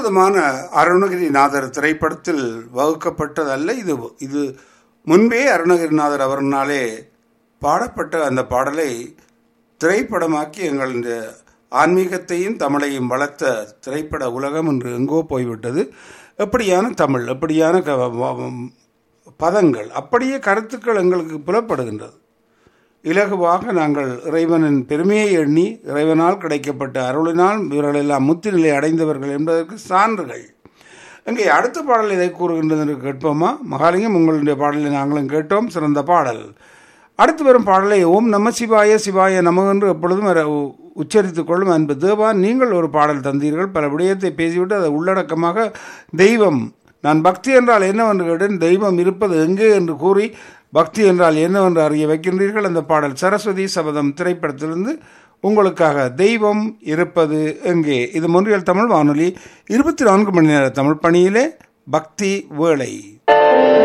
அற்புதமான அருணகிரிநாதர் திரைப்படத்தில் வகுக்கப்பட்டதல்ல இது இது முன்பே அருணகிரிநாதர் அவர்னாலே பாடப்பட்ட அந்த பாடலை திரைப்படமாக்கி எங்கள் இந்த ஆன்மீகத்தையும் தமிழையும் வளர்த்த திரைப்பட உலகம் என்று எங்கோ போய்விட்டது எப்படியான தமிழ் எப்படியான க- வ- பதங்கள் அப்படியே கருத்துக்கள் எங்களுக்கு புலப்படுகின்றது இலகுவாக நாங்கள் இறைவனின் பெருமையை எண்ணி இறைவனால் கிடைக்கப்பட்ட அருளினால் இவர்களெல்லாம் முத்துநிலை அடைந்தவர்கள் என்பதற்கு சான்றுகள் இங்கே அடுத்த பாடல் இதை கூறுகின்றது என்று கேட்போமா மகாலிங்கம் உங்களுடைய பாடலை நாங்களும் கேட்டோம் சிறந்த பாடல் அடுத்து வரும் பாடலை ஓம் நம சிவாய சிவாய நம என்று எப்பொழுதும் அர- உ- உச்சரித்துக் கொள்ளும் அன்பு தேவா நீங்கள் ஒரு பாடல் தந்தீர்கள் பல விடயத்தை பேசிவிட்டு அதை உள்ளடக்கமாக தெய்வம் நான் பக்தி என்றால் என்னவென்று கேட்டேன் தெய்வம் இருப்பது எங்கே என்று கூறி பக்தி என்றால் என்னவென்று அறிய வைக்கின்றீர்கள் அந்த பாடல் சரஸ்வதி சபதம் திரைப்படத்திலிருந்து உங்களுக்காக தெய்வம் இருப்பது எங்கே இது மொன்றியல் தமிழ் வானொலி இருபத்தி நான்கு மணி நேர தமிழ் பணியிலே பக்தி வேளை